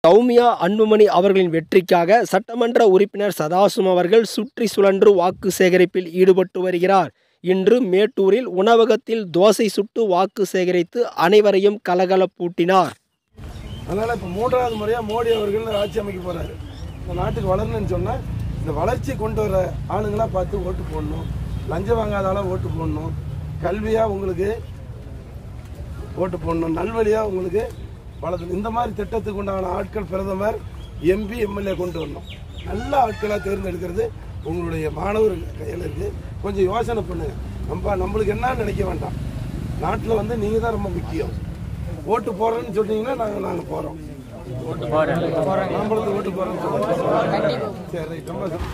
சௌமியா அன்புமணி அவர்களின் வெற்றிக்காக சட்டமன்ற உறுப்பினர் சதாசிவம் அவர்கள் சுற்றி சுழன்று வாக்கு சேகரிப்பில் ஈடுபட்டு வருகிறார் இன்று மேட்டூரில் உணவகத்தில் தோசை சுட்டு வாக்கு சேகரித்து அனைவரையும் கலகலப்பூட்டினார் அதனால் இப்போ மூன்றாவது முறையாக மோடி அவர்கள் ஆட்சி அமைக்க போகிறாரு இந்த நாட்டுக்கு வளரணும்னு சொன்னால் இந்த வளர்ச்சி கொண்டு வர ஆளுங்களாக பார்த்து ஓட்டு போடணும் லஞ்சம் வாங்காத ஆளாக ஓட்டு போடணும் கல்வியாக உங்களுக்கு ஓட்டு போடணும் நல்வழியாக உங்களுக்கு வளர்த்து இந்த மாதிரி திட்டத்துக்கு உண்டான ஆட்கள் பிரதமர் எம்பி எம்எல்ஏ கொண்டு வரணும் நல்ல ஆட்களாக தேர்ந்தெடுக்கிறது உங்களுடைய மாணவர் கையில் இருக்குது கொஞ்சம் யோசனை பண்ணுங்க நம்ம நம்மளுக்கு என்ன நினைக்க வேண்டாம் நாட்டில் வந்து நீங்கள் தான் ரொம்ப முக்கியம் ஓட்டு போடுறேன்னு சொன்னீங்கன்னா நாங்கள் நாங்கள் போகிறோம் மாம்பழத்துக்கு ஓட்டு போகிறோன்னு சொல்லுங்க சரி ரைட் ரொம்ப சந்தோஷம்.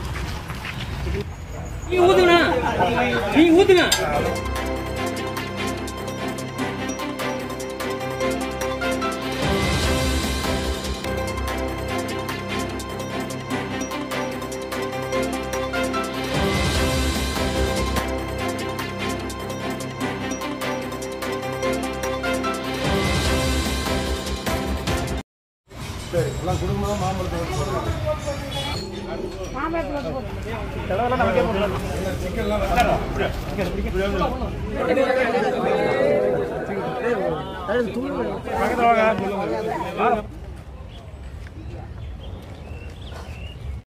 நீ ஊத்துங்க நீ ஊத்துங்க சரி எல்லாம் குடும்பமாக மாம்பழத்தை ஓட்டு போடுறோம்